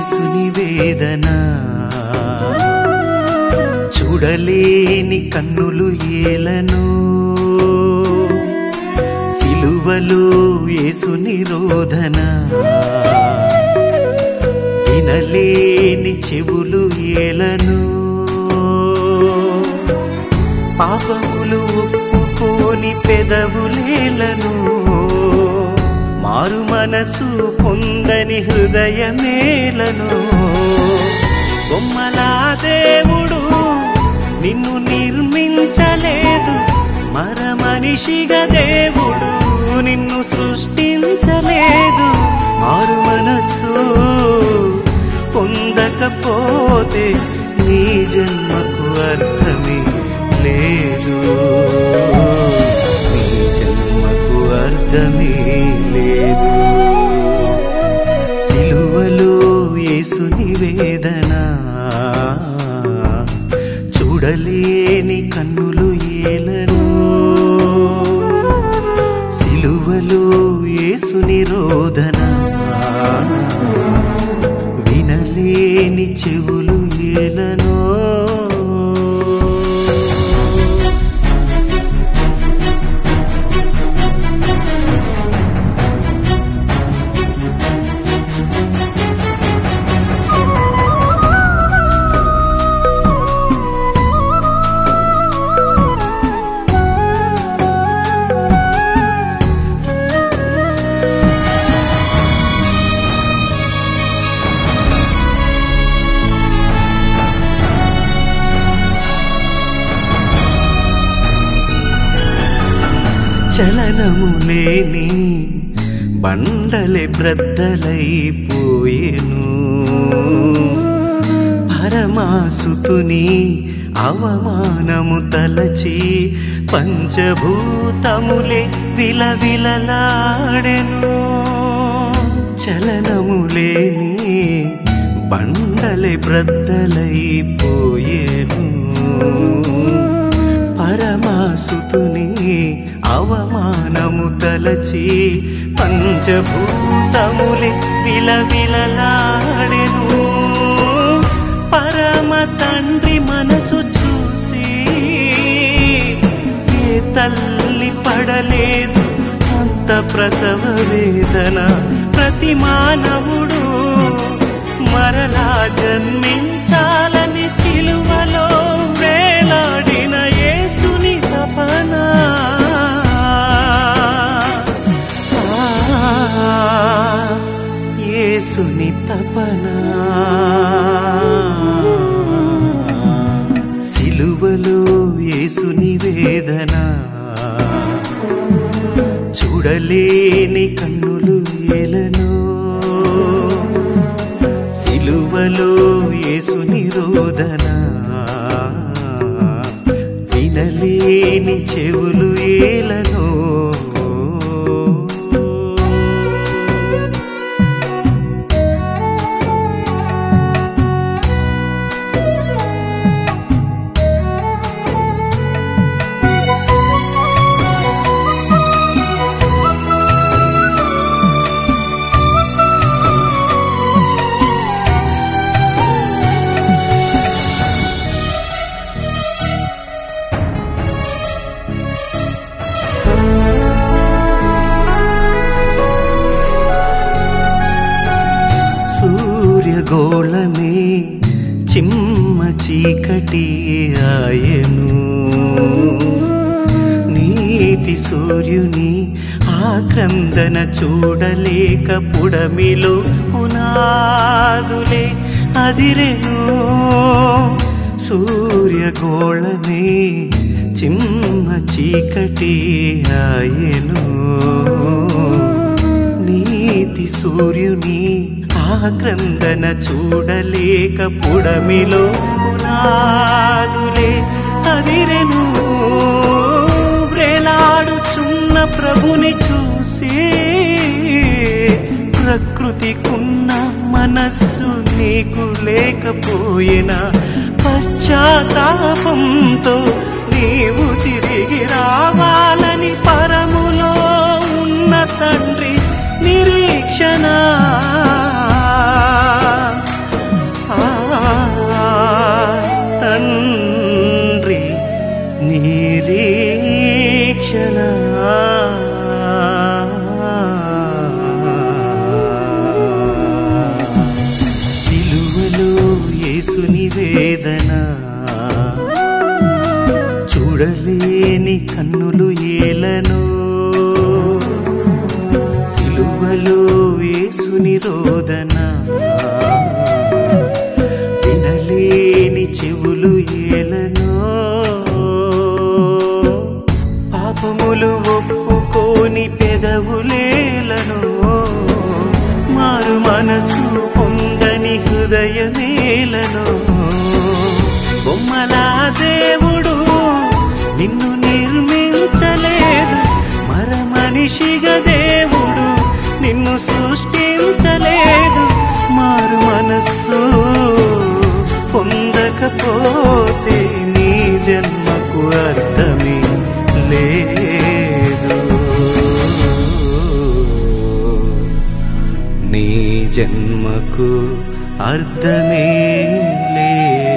యేసుని వేదన చూడలేని కన్నులు ఏలను సిలువలో యేసుని రోధన వినలేని చెవులు ఏలను పాపములు ఒప్పుకోని పెదవులేలను మారు మనసు పొందని హృదయమేలను బొమ్మలా దేవుడు నిన్ను నిర్మించలేదు మర మనిషిగా దేవుడు నిన్ను సృష్టించలేదు మారు మనసు పొందకపోతే నీ జన్మకు అర్థమే లేదు నీ జన్మకు అర్థమే లేదు సిలువలో యేసుని వేదన చూడలేని కన్నులు ఏలను సిలువలో యేసుని రోదన వినలేని చెవులు ఏలనో చలనము లేని బండలే బ్రద్దలైపోయేను పరమాసుతుని అవమానము తలచి పంచభూతములే విలవిలలాడెను చలనము లేని బండలే బ్రద్దలైపోయేను పరమాసుతుని అవమానము తలచి పంచభూతములే విలవిలలాడెను పరమ తండ్రి మనసు చూసి ఏ తల్లి పడలేదు అంత ప్రసవ వేదన ప్రతి మానవుడు మరలా జన్మించాలని సిలువలో వేలాడిన యేసుని తపన యేసుని తపన సిలువలో యేసుని వేదన చూడలేని కన్నులు ఏలను సిలువలో యేసుని రోదన వినలేని చెవులు ఏలను సూర్యగోళమే చిమ్మ చీకటి ఆయను నీతి సూర్యుని ఆక్రందన చూడలేక పుడమిలో పునాదులే అదిరెను సూర్యగోళమే చిమ్మ చీకటి ఆయను నీతి సూర్యుని ఆక్రందన చూడలేక పుడమిలో పునాదులే అదిరెను వ్రేలాడుచున్న ప్రభుని చూసి ప్రకృతికున్న మనస్సు నీకు లేకపోయినా పశ్చాత్తాపంతో నీవు తిరిగి రావాలని పరములో ఉన్న తండ్రి నిరీక్షణ పెదవులేలను మారు మనసు పొందని హృదయమేలను బొమ్మలా దేవుడు నిన్ను నిర్మించలేదు మర మనిషిగా దేవుడు నిన్ను సృష్టించలేదు మారు మనస్సు పొందకపోతే నీ జన్మకు అర్థమే లేదు నీ జన్మకు అర్థమే లేదు